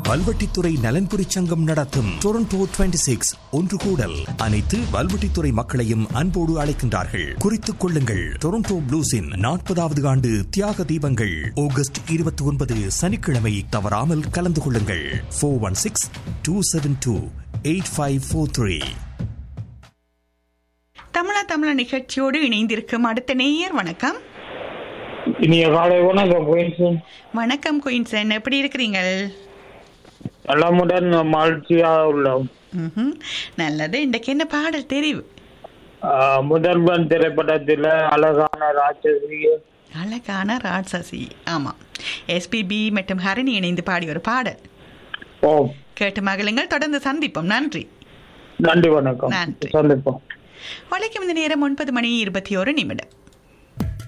வல்வெட்டித்துறை நலன்புரி சங்கம் நடத்தும் டொரண்டோ 26 சிக்ஸ் ஒன்று கூடல் அனைத்து வல்வெட்டித்துறை மக்களையும் அன்போடு அழைக்கின்றார்கள் குறித்துக் கொள்ளுங்கள் டொரண்டோ ப்ளூஸின் நாற்பதாவது ஆண்டு தியாக தீபங்கள் ஆகஸ்ட் இருபத்தி ஒன்பது சனிக்கிழமை தவறாமல் கலந்து கொள்ளுங்கள் four one six two seven two eight five four three தமிழா தமிழா நிகழ்ச்சியோடு இணைந்திருக்கும் அடுத்த நேயர் வணக்கம் இனிய காலை வணக்கம் குயின்சன் வணக்கம் குயின்சன் எப்படி இருக்கிறீங்க நலமுடன் மகிழ்ச்சியாக உள்ளோம் ம்ஹும். நல்லது இன்றைக்கு என்ன பாடல் தெரிவு ஆஹ் முதல்வன் திரைப்படத்தில் அழகான ராட்சசி அழகான ராட்சசி ஆமாம் எஸ்பிபி மற்றும் ஹரணி இணைந்து பாடி ஒரு பாடல் ஓ கேட்டு மகளுங்கள் தொடர்ந்து சந்திப்போம் நன்றி நன்றி வணக்கம் நன்றி. சந்திப்போம் வழக்கம் இந்த நேரம் ஒன்பது மணி இருபத்தி ஒரு நிமிடம்